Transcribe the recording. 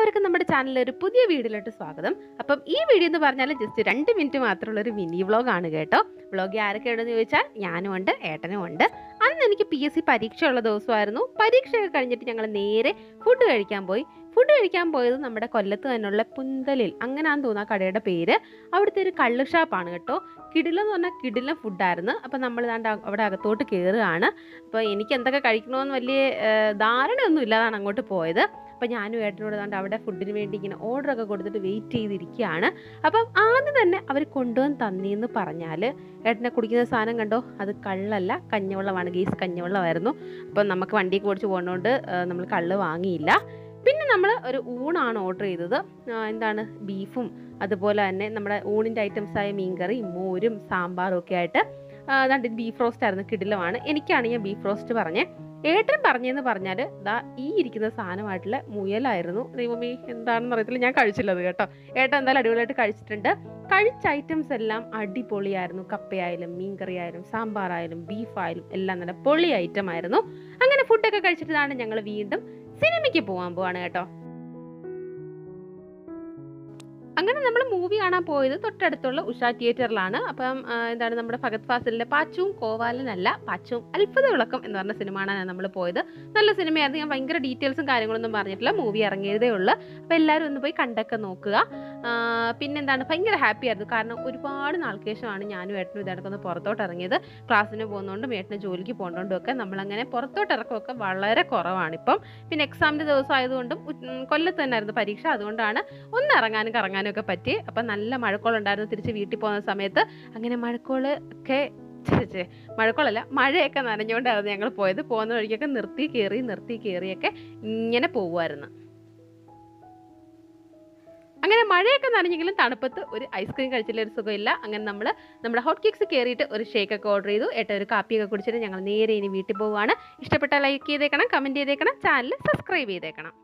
എല്ലാവർക്കും നമ്മുടെ ചാനലിൽ ഒരു പുതിയ വീഡിയോയിലോട്ട് സ്വാഗതം അപ്പം ഈ വീഡിയോ എന്ന് പറഞ്ഞാൽ ജസ്റ്റ് രണ്ട് മിനിറ്റ് മാത്രമുള്ള ഒരു മിനി വ്ളോഗ് ആണ് കേട്ടോ വ്ളോഗ് ആരൊക്കെയാണെന്ന് ചോദിച്ചാൽ ഞാനും ഉണ്ട് ഏട്ടനും ഉണ്ട് അന്ന് എനിക്ക് പി എസ് സി പരീക്ഷയുള്ള ദിവസമായിരുന്നു പരീക്ഷയൊക്കെ കഴിഞ്ഞിട്ട് ഞങ്ങൾ നേരെ ഫുഡ് കഴിക്കാൻ പോയി ഫുഡ് കഴിക്കാൻ പോയത് നമ്മുടെ കൊല്ലത്ത് തന്നെയുള്ള പുന്തലിൽ അങ്ങനെയാന്ന് തോന്നുന്നു ആ കടയുടെ പേര് അവിടുത്തെ ഒരു കള്ള് ഷാപ്പാണ് കേട്ടോ കിടിലം എന്ന് പറഞ്ഞാൽ കിടിലം ഫുഡായിരുന്നു അപ്പം നമ്മൾ ദാണ്ട് അവിടെ അകത്തോട്ട് കയറുകയാണ് അപ്പോൾ എനിക്ക് എന്തൊക്കെ കഴിക്കണമെന്ന് വലിയ ഏഹ്, ധാരണയൊന്നും ഇല്ലാതാണ് അങ്ങോട്ട് പോയത് അപ്പം ഞാനും ഏട്ടനോട് ദാണ്ട് അവിടെ ഫുഡിന് വേണ്ടി ഇങ്ങനെ ഓർഡറൊക്കെ കൊടുത്തിട്ട് വെയിറ്റ് ചെയ്തിരിക്കുകയാണ് അപ്പം ആദ്യം തന്നെ അവർ കൊണ്ടുവന്ന് തന്നിന്ന് പറഞ്ഞാൽ ഏട്ടനെ കുടിക്കുന്ന സാധനം കണ്ടോ അത് കള്ളല്ല കഞ്ഞവെള്ളമാണ് ഗീസ് കഞ്ഞവെള്ളമായിരുന്നു അപ്പം നമുക്ക് വണ്ടിയൊക്കെ ഓടിച്ച് പോകുന്നതുകൊണ്ട് നമ്മൾ കള്ള് വാങ്ങിയില്ല പിന്നെ നമ്മൾ ഒരു ഊണാണ് ഓർഡർ ചെയ്തത് ആ, എന്താണ് ബീഫും അതുപോലെ തന്നെ നമ്മുടെ ഊണിൻ്റെ ഐറ്റംസായ മീൻകറി മോരും സാമ്പാറും ഒക്കെ ആയിട്ട് ആ, ദാണ്ട് ബീഫ് റോസ്റ്റ് ആയിരുന്നു കിടിലമാണ് എനിക്കാണെങ്കിൽ ബീഫ് റോസ്റ്റ് പറഞ്ഞേ ഏട്ടൻ പറഞ്ഞെന്ന് പറഞ്ഞാൽ ദാ ഈ ഇരിക്കുന്ന സാധനമായിട്ടുള്ള മുയലായിരുന്നു ദൈവമേ എന്താണെന്ന് അറിയത്തില്ല ഞാൻ കഴിച്ചില്ലത് കേട്ടോ ഏട്ടൻ എന്തായാലും അടിപൊളിയായിട്ട് കഴിച്ചിട്ടുണ്ട് കഴിച്ച ഐറ്റംസ് എല്ലാം അടിപൊളിയായിരുന്നു കപ്പയായാലും മീൻകറി ആയാലും സാമ്പാറായാലും ബീഫായാലും എല്ലാം നല്ല പൊളി ഐറ്റം ആയിരുന്നു അങ്ങനെ ഫുഡൊക്കെ കഴിച്ചിട്ടാണ് ഞങ്ങൾ വീണ്ടും സിനിമയ്ക്ക് പോകാൻ പോവാണ് കേട്ടോ അങ്ങനെ നമ്മൾ മൂവി കാണാൻ പോയത് തൊട്ടടുത്തുള്ള ഉഷ തിയേറ്ററിലാണ് അപ്പം ആ, എന്താണ് നമ്മുടെ ഭഗത് ഫാസിലിന്റെ പാച്ചുവും കോവാലനല്ല പാച്ചുവും അത്ഭുത വിളക്കം എന്ന് പറഞ്ഞ സിനിമ കാണാനാണ് നമ്മൾ പോയത് നല്ല സിനിമയായിരുന്നു ഞാൻ ഭയങ്കര ഡീറ്റെയിൽസും കാര്യങ്ങളൊന്നും പറഞ്ഞിട്ടില്ല മൂവി ഇറങ്ങിയതേ ഉള്ളൂ അപ്പോൾ എല്ലാവരും ഒന്ന് പോയി കണ്ടൊക്കെ നോക്കുക ആ, പിന്നെന്താണ് ഭയങ്കര ഹാപ്പി ആയിരുന്നു കാരണം ഒരുപാട് നാൾക്ക് ശേഷമാണ് ഞാനും ഏട്ടനും ഇതടക്കം ഒന്ന് പുറത്തോട്ട് ഇറങ്ങിയത് ക്ലാസ്സിന് പോകുന്നതുകൊണ്ടും ഏട്ടന് ജോലിക്ക് പോകുന്നതുകൊണ്ടും ഒക്കെ നമ്മളങ്ങനെ പുറത്തോട്ട് ഇറക്കമൊക്കെ വളരെ കുറവാണ് ഇപ്പം പിന്നെ എക്സാമിൻ്റെ ദിവസം ആയതുകൊണ്ടും ഉം, കൊല്ലത്ത് തന്നെയായിരുന്നു പരീക്ഷ അതുകൊണ്ടാണ് ഒന്ന് ഇറങ്ങാനും കറങ്ങാനും ഒക്കെ പറ്റി അപ്പം നല്ല മഴക്കോളുണ്ടായിരുന്നു തിരിച്ച് വീട്ടിൽ പോകുന്ന സമയത്ത് അങ്ങനെ മഴക്കോള് ഒക്കെ ഛെ, ഛെ, മഴക്കോളല്ല മഴയൊക്കെ നനഞ്ഞുകൊണ്ടായിരുന്നു ഞങ്ങൾ പോയത് പോകുന്ന വഴിക്കൊക്കെ നിർത്തി കയറി നിർത്തി കയറിയൊക്കെ ഇങ്ങനെ പോകുമായിരുന്നു അങ്ങനെ മഴയൊക്കെ നനഞ്ഞെങ്കിലും തണുപ്പത്ത് ഒരു ഐസ്ക്രീം കഴിച്ചില്ല ഒരു സുഖമില്ല അങ്ങനെ നമ്മൾ നമ്മുടെ ഹോട്ട് കേക്ക്സ് കയറിയിട്ട് ഒരു ഷേക്ക് ഒക്കെ ഓർഡർ ചെയ്തു ഏട്ട ഒരു കാപ്പിയൊക്കെ കുടിച്ചിട്ട് ഞങ്ങൾ നേരെ ഇനി വീട്ടിൽ പോവുകയാണ് ഇഷ്ടപ്പെട്ടാൽ ലൈക്ക് ചെയ്തേക്കണം കമൻറ്റ് ചെയ്തേക്കണം ചാനൽ സബ്സ്ക്രൈബ് ചെയ്തേക്കണം